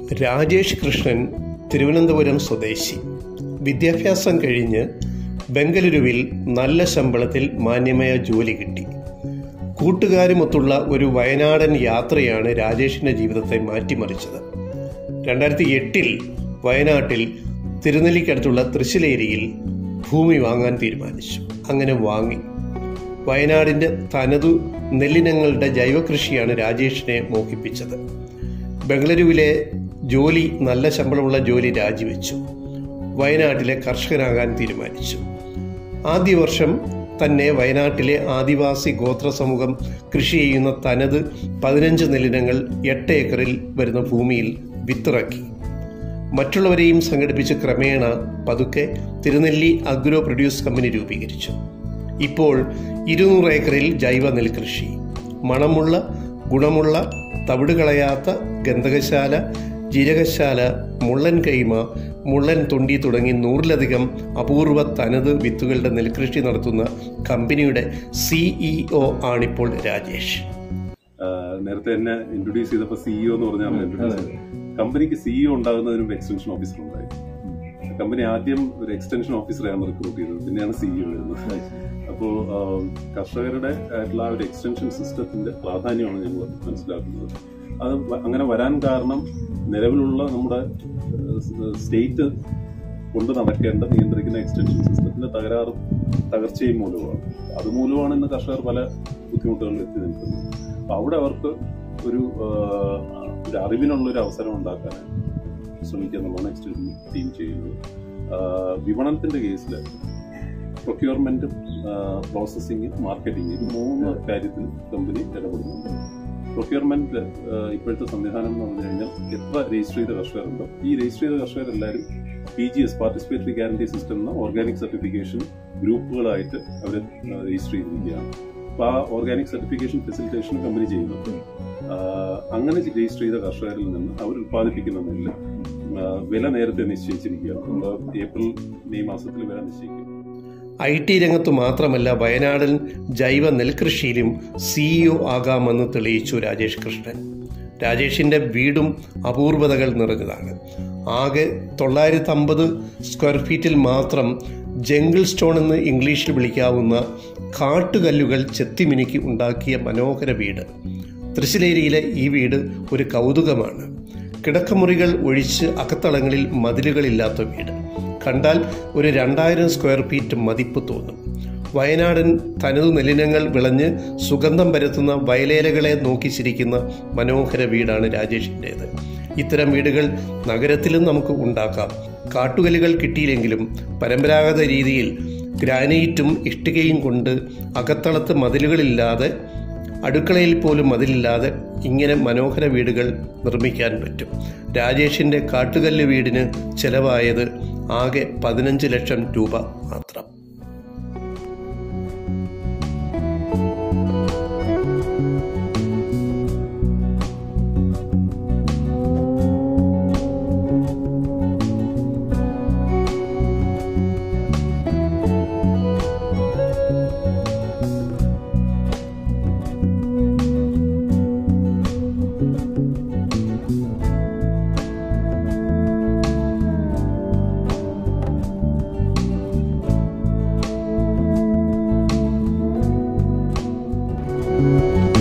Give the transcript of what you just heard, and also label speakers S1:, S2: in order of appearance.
S1: രാജേഷ് കൃഷ്ണൻ തിരുവനന്തപുരം സ്വദേശി വിദ്യാഭ്യാസം കഴിഞ്ഞ് ബംഗളൂരുവിൽ നല്ല ശമ്പളത്തിൽ മാന്യമായ ജോലി കിട്ടി കൂട്ടുകാരുമൊത്തുള്ള ഒരു വയനാടൻ യാത്രയാണ് രാജേഷിൻ്റെ ജീവിതത്തെ മാറ്റിമറിച്ചത് രണ്ടായിരത്തി എട്ടിൽ വയനാട്ടിൽ തിരുനെല്ലിക്കടുത്തുള്ള തൃശ്ശിലേരിയിൽ ഭൂമി വാങ്ങാൻ തീരുമാനിച്ചു അങ്ങനെ വാങ്ങി വയനാടിൻ്റെ തനതു നെല്ലിനങ്ങളുടെ ജൈവകൃഷിയാണ് രാജേഷിനെ മോഹിപ്പിച്ചത് ബംഗളൂരുവിലെ ജോലി നല്ല ശമ്പളമുള്ള ജോലി രാജിവെച്ചു വയനാട്ടിലെ കർഷകനാകാൻ തീരുമാനിച്ചു ആദ്യ വർഷം തന്നെ വയനാട്ടിലെ ആദിവാസി ഗോത്ര സമൂഹം കൃഷി ചെയ്യുന്ന തനത് പതിനഞ്ച് നെല്ലിനങ്ങൾ എട്ട് ഏക്കറിൽ വരുന്ന ഭൂമിയിൽ വിത്തിറക്കി മറ്റുള്ളവരെയും സംഘടിപ്പിച്ച് ക്രമേണ പതുക്കെ തിരുനെല്ലി അഗ്രോ പ്രൊഡ്യൂസ് കമ്പനി രൂപീകരിച്ചു ഇപ്പോൾ ഇരുന്നൂറ് ഏക്കറിൽ ജൈവ നെൽകൃഷി മണമുള്ള ഗുണമുള്ള തവിട് കളയാത്ത ഗന്ധകശാല ജീരകശാല മുള്ളൻ കൈമ മുള്ളൻ തൊണ്ടി തുടങ്ങി നൂറിലധികം അപൂർവ തനത് വിത്തുകളുടെ നെൽകൃഷി നടത്തുന്ന കമ്പനിയുടെ സിഇഒ ആണിപ്പോൾ രാജേഷ്
S2: ആഹ് നേരത്തെ എന്നെ ഇൻട്രൊഡ്യൂസ് ചെയ്തപ്പോൾ സിഇഒ എന്ന് പറഞ്ഞാണ് ഇൻട്രൊഡ്യൂസ് ചെയ്തത് കമ്പനിക്ക് സിഇഒ ഉണ്ടാകുന്നതിന് മുമ്പ് എക്സ്റ്റൻഷൻ ഓഫീസർ ഉണ്ടായി കമ്പനി ആദ്യം ഒരു എക്സ്റ്റൻഷൻ ഓഫീസറെയാണ് റിക്രൂട്ട് ചെയ്തത് പിന്നെയാണ് സിഇഒ വരുന്നത് അപ്പോൾ കർഷകരുടെ ആയിട്ടുള്ള ആ ഒരു എക്സ്റ്റൻഷൻ സിസ്റ്റത്തിന്റെ പ്രാധാന്യമാണ് ഞങ്ങൾ മനസ്സിലാക്കുന്നത് അത് വ- അങ്ങനെ വരാൻ കാരണം നിലവിലുള്ള നമ്മുടെ സ്റ്റേറ്റ് കൊണ്ട് നടക്കേണ്ട നിയന്ത്രിക്കുന്ന എക്സ്റ്റൻഷൻ സിസ്റ്റത്തിന്റെ തകരാറും തകർച്ചയും മൂലമാണ് അതുമൂലമാണ് ഇന്ന് കർഷകർ പല ബുദ്ധിമുട്ടുകളിൽ എത്തി നിൽക്കുന്നത് അപ്പൊ അവിടെ അവർക്ക് ഒരു ആ, ഒരു അറിവിനുള്ള ഒരു അവസരം ഉണ്ടാക്കാൻ ശ്രമിക്കുക എന്നുള്ളതാണ് എക്സ്റ്റൻഷൻ ടീം ചെയ്യുന്നത് ആ, വിപണനത്തിന്റെ കേസിൽ പ്രൊക്യൂർമെന്റും പ്രോസസ്സിംഗ് മാർക്കറ്റിംഗ് ഇത് മൂന്ന് കാര്യത്തിൽ കമ്പനി ഇടപെടുന്നുണ്ട് പ്രൊക്യൂർമെന്റ് ഇപ്പോഴത്തെ സംവിധാനം എന്ന് പറഞ്ഞു കഴിഞ്ഞാൽ എത്ര രജിസ്റ്റർ ചെയ്ത കർഷകരുണ്ടോ ഈ രജിസ്റ്റർ ചെയ്ത കർഷകരെല്ലാവരും P G S participatory guarantee system എന്ന ഓർഗാനിക് സർട്ടിഫിക്കേഷൻ ഗ്രൂപ്പുകളായിട്ട് അവർ രജിസ്റ്റർ ചെയ്തിരിക്കുകയാണ് അപ്പോൾ ആ ഓർഗാനിക് സർട്ടിഫിക്കേഷൻ ഫെസിലിറ്റേഷൻ കമ്പനി ചെയ്യുന്നുണ്ട് ആ, അങ്ങനെ രജിസ്റ്റർ ചെയ്ത കർഷകരിൽ നിന്ന് അവർ ഉത്പാദിപ്പിക്കുന്ന നെല്ല് ആ, വില നേരത്തെ നിശ്ചയിച്ചിരിക്കുകയാണ് നമ്മൾ ഏപ്രിൽ മെയ് മാസത്തിൽ വില നിശ്ചയിക്കും
S1: ഐ ടി രംഗത്തു മാത്രമല്ല വയനാടൻ ജൈവ നെൽകൃഷിയിലും സിഇഒ ആകാമെന്ന് തെളിയിച്ചു രാജേഷ് കൃഷ്ണൻ രാജേഷിൻ്റെ വീടും അപൂർവതകൾ നിറഞ്ഞതാണ് ആകെ തൊള്ളായിരത്തി അമ്പത് സ്ക്വയർ ഫീറ്റിൽ മാത്രം ജംഗിൾ സ്റ്റോൺ എന്ന് ഇംഗ്ലീഷിൽ വിളിക്കാവുന്ന കാട്ടുകല്ലുകൾ ചെത്തിമിനുക്കി ഉണ്ടാക്കിയ മനോഹര വീട് തൃശ്ശിലേരിയിലെ ഈ വീട് ഒരു കൗതുകമാണ് കിടക്കമുറികൾ ഒഴിച്ച് അകത്തളങ്ങളിൽ മതിലുകളില്ലാത്ത വീട് കണ്ടാൽ ഒരു രണ്ടായിരം സ്ക്വയർ ഫീറ്റ് മതിപ്പ് തോന്നും വയനാടൻ തനതു നെല്ലിനങ്ങൾ വിളഞ്ഞ് സുഗന്ധം പരത്തുന്ന വയലേലകളെ നോക്കി ചിരിക്കുന്ന മനോഹര വീടാണ് രാജേഷിൻ്റേത് ഇത്തരം വീടുകൾ നഗരത്തിലും നമുക്ക് ഉണ്ടാക്കാം കാട്ടുകല്ലുകൾ കിട്ടിയില്ലെങ്കിലും പരമ്പരാഗത രീതിയിൽ ഗ്രാനൈറ്റും ഇഷ്ടികയും കൊണ്ട് അകത്തളത്ത് മതിലുകളില്ലാതെ അടുക്കളയിൽ പോലും മതിലില്ലാതെ ഇങ്ങനെ മനോഹര വീടുകൾ നിർമ്മിക്കാൻ പറ്റും രാജേഷിൻ്റെ കാട്ടുകല്ല് വീടിന് ചെലവായത് ആകെ പതിനഞ്ച് ലക്ഷം രൂപ മാത്രം
S3: thank you